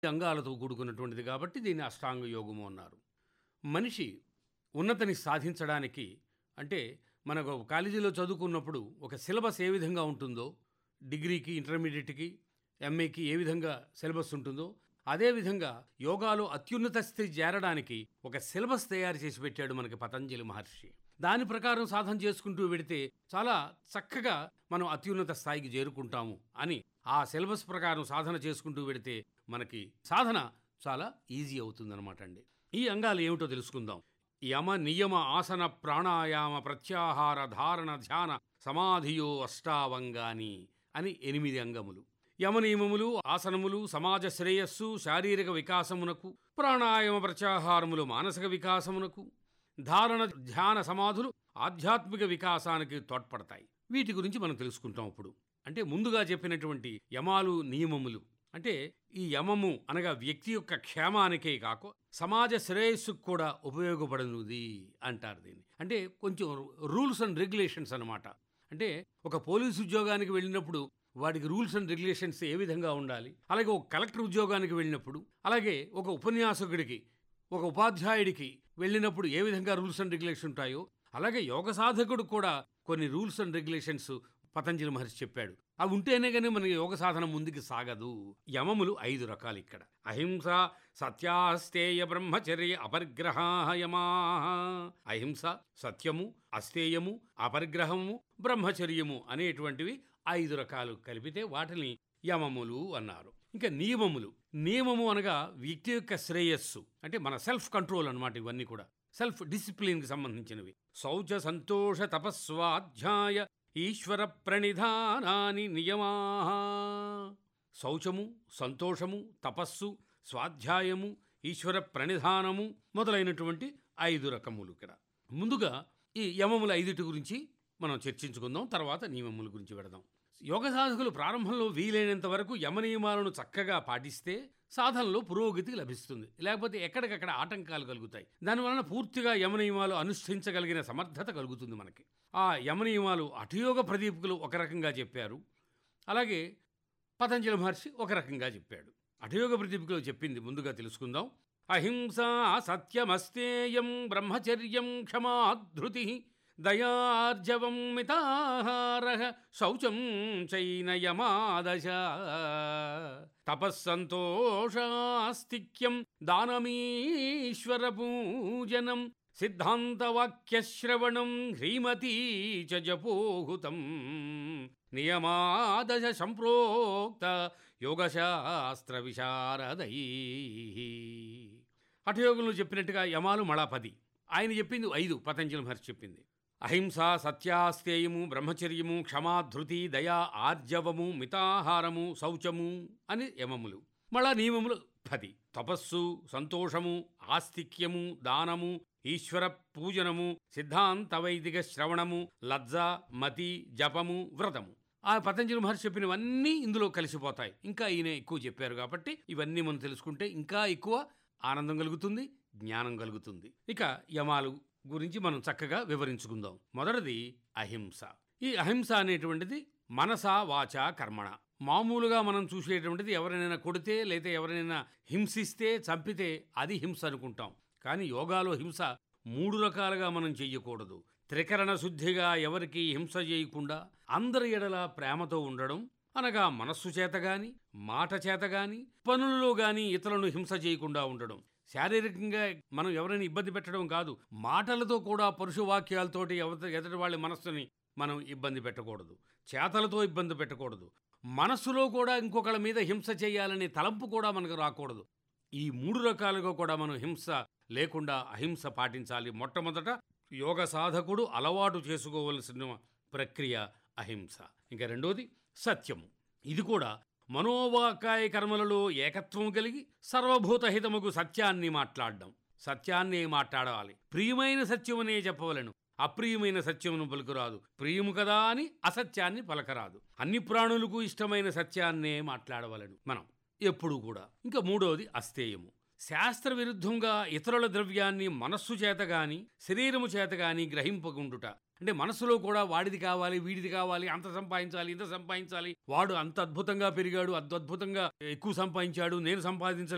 అంగాలతో కూడుకున్నటువంటిది కాబట్టి దీన్ని అష్టాంగ యోగము అన్నారు మనిషి ఉన్నతిని సాధించడానికి అంటే మనకు కాలేజీలో చదువుకున్నప్పుడు ఒక సిలబస్ ఏ విధంగా ఉంటుందో డిగ్రీకి ఇంటర్మీడియట్కి ఎంఏకి ఏ విధంగా సిలబస్ ఉంటుందో అదేవిధంగా యోగాలో అత్యున్నత స్థితి చేరడానికి ఒక సిలబస్ తయారు చేసి పెట్టాడు మనకి పతంజలి మహర్షి దాని ప్రకారం సాధన చేసుకుంటూ వెడితే చాలా చక్కగా మనం అత్యున్నత స్థాయికి చేరుకుంటాము అని ఆ సిలబస్ ప్రకారం సాధన చేసుకుంటూ వెడితే మనకి సాధన చాలా ఈజీ అవుతుందన్నమాట అండి ఈ అంగాలు ఏమిటో తెలుసుకుందాం యమ నియమ ఆసన ప్రాణాయామ ప్రత్యాహార ధారణ ధ్యాన సమాధియో అష్టావంగాని అని ఎనిమిది అంగములు యమనియమములు ఆసనములు సమాజ శ్రేయస్సు శారీరక వికాసమునకు ప్రాణాయామ ప్రత్యాహారములు మానసిక వికాసమునకు ధారణ ధ్యాన సమాధులు ఆధ్యాత్మిక వికాసానికి తోడ్పడతాయి వీటి గురించి మనం తెలుసుకుంటాం ఇప్పుడు అంటే ముందుగా చెప్పినటువంటి యమాలు నియమములు అంటే ఈ యమము అనగా వ్యక్తి యొక్క క్షేమానికే కాక సమాజ శ్రేయస్సుకు కూడా ఉపయోగపడనుది అంటారు దీన్ని అంటే కొంచెం రూల్స్ అండ్ రెగ్యులేషన్స్ అన్నమాట అంటే ఒక పోలీసు ఉద్యోగానికి వెళ్ళినప్పుడు వాడికి రూల్స్ అండ్ రెగ్యులేషన్స్ ఏ విధంగా ఉండాలి అలాగే ఒక కలెక్టర్ ఉద్యోగానికి వెళ్ళినప్పుడు అలాగే ఒక ఉపన్యాసకుడికి ఒక ఉపాధ్యాయుడికి వెళ్ళినప్పుడు ఏ విధంగా రూల్స్ అండ్ రెగ్యులేషన్స్ ఉంటాయో అలాగే యోగ సాధకుడు కూడా కొన్ని rules and regulations Patanjali Maharshi చెప్పాడు అవి ఉంటేనే కానీ మనకి యోగ సాధన ముందుకు సాగదు యమములు ఐదు రకాలు ఇక్కడ అహింస సత్యాస్తేయ బ్రహ్మచర్య అపరిగ్రహాయమా అహింస సత్యము అస్తేయము అపరిగ్రహము బ్రహ్మచర్యము అనేటువంటివి ఐదు రకాలు కలిపితే వాటిని యమములు అన్నారు ఇంకా నియమములు నియమము అనగా వ్యక్తి యొక్క శ్రేయస్సు అంటే మన సెల్ఫ్ కంట్రోల్ అన్నమాట ఇవన్నీ కూడా సెల్ఫ్ డిసిప్లిన్కి సంబంధించినవి శౌచ సంతోష తపస్వాధ్యాయ ఈశ్వర ప్రణిధానాని నియమా శౌచము సంతోషము తపస్సు స్వాధ్యాయము ఈశ్వర ప్రణిధానము మొదలైనటువంటి ఐదు రకములు ఇక్కడ ముందుగా ఈ యమముల ఐదుటి గురించి మనం చర్చించుకుందాం తర్వాత నియమముల గురించి పెడదాం యోగ సాధకులు ప్రారంభంలో వీలైనంత వరకు యమ నియమాలను చక్కగా పాటిస్తే సాధనలో పురోగతి లభిస్తుంది లేకపోతే ఎక్కడికక్కడ ఆటంకాలు కలుగుతాయి దానివలన పూర్తిగా యమ నియమాలు అనుష్ఠించగలిగిన సమర్థత కలుగుతుంది మనకి ఆ యమ నియమాలు అఠయోగ ప్రదీపకులు ఒక రకంగా చెప్పారు అలాగే పతంజలి మహర్షి ఒక రకంగా చెప్పాడు అఠయోగ ప్రదీపికలో చెప్పింది ముందుగా తెలుసుకుందాం అహింస సత్యమస్తేయం బ్రహ్మచర్యం క్షమాధృతి దయార్జవం మితాహార శౌచం చైనయమాదశ తపస్సంతోషాస్తిక్యం దానమీశ్వర పూజనం సిద్ధాంతవాక్యశ్రవణం హ్రీమతీ చ జపోహుతం నియమాదశ సంప్రోక్త యోగశాస్త్ర విశారదై హఠయోగంలో చెప్పినట్టుగా యమాలు మళా పది ఆయన చెప్పింది ఐదు పతంజలి మహర్షి చెప్పింది అహింస సత్యాస్తేయము బ్రహ్మచర్యము క్షమాధృతి దయా ఆర్జవము మితాహారము శౌచము అని యమములు మళ్ళా నియమములు పది తపస్సు సంతోషము ఆస్తిక్యము దానము ఈశ్వర పూజనము సిద్ధాంత వైదిక శ్రవణము లజ్జ మతి జపము వ్రతము ఆ పతంజలి మహర్షి చెప్పినవన్నీ ఇందులో కలిసిపోతాయి ఇంకా ఈయన ఎక్కువ చెప్పారు కాబట్టి ఇవన్నీ మనం తెలుసుకుంటే ఇంకా ఎక్కువ ఆనందం కలుగుతుంది జ్ఞానం కలుగుతుంది ఇక యమాలు గురించి మనం చక్కగా వివరించుకుందాం మొదటిది అహింస ఈ అహింస అనేటువంటిది మనస వాచ కర్మణ మామూలుగా మనం చూసేటువంటిది ఎవరినైనా కొడితే లేదా ఎవరినైనా హింసిస్తే చంపితే అది హింస అనుకుంటాం కానీ యోగాలో హింస మూడు రకాలుగా మనం చెయ్యకూడదు త్రికరణ శుద్ధిగా ఎవరికి హింస చేయకుండా అందరి ఎడల ప్రేమతో ఉండడం అనగా మనస్సు చేత గాని మాట చేత గాని పనులలో గాని ఇతరులను హింస చేయకుండా ఉండడం శారీరకంగా మనం ఎవరైనా ఇబ్బంది పెట్టడం కాదు మాటలతో కూడా పరుషు వాక్యాలతోటి ఎవరి ఎదుటి వాళ్ళ మనస్సుని మనం ఇబ్బంది పెట్టకూడదు చేతలతో ఇబ్బంది పెట్టకూడదు మనస్సులో కూడా ఇంకొకళ్ళ మీద హింస చేయాలనే తలంపు కూడా మనకు రాకూడదు ఈ మూడు రకాలుగా కూడా మనం హింస లేకుండా అహింస పాటించాలి మొట్టమొదట యోగ సాధకుడు అలవాటు చేసుకోవలసిన ప్రక్రియ అహింస ఇంకా రెండోది సత్యము ఇది కూడా మనోవాకాయ కర్మలలో ఏకత్వం కలిగి సర్వభూత హితముకు సత్యాన్ని మాట్లాడడం సత్యాన్నే మాట్లాడాలి ప్రియమైన సత్యమనే చెప్పవలను అప్రియమైన సత్యమును పలుకురాదు ప్రియము కదా అని అసత్యాన్ని పలకరాదు అన్ని ప్రాణులకు ఇష్టమైన సత్యాన్నే మాట్లాడవలను మనం ఎప్పుడు కూడా ఇంకా మూడోది అస్తేయము శాస్త్ర విరుద్ధంగా ఇతరుల ద్రవ్యాన్ని మనస్సు చేత గాని శరీరము చేత గాని గ్రహింపకుండుట అంటే మనసులో కూడా వాడిది కావాలి వీడిది కావాలి అంత సంపాదించాలి ఇంత సంపాదించాలి వాడు అంత అద్భుతంగా పెరిగాడు అంత అద్భుతంగా ఎక్కువ సంపాదించాడు నేను సంపాదించలే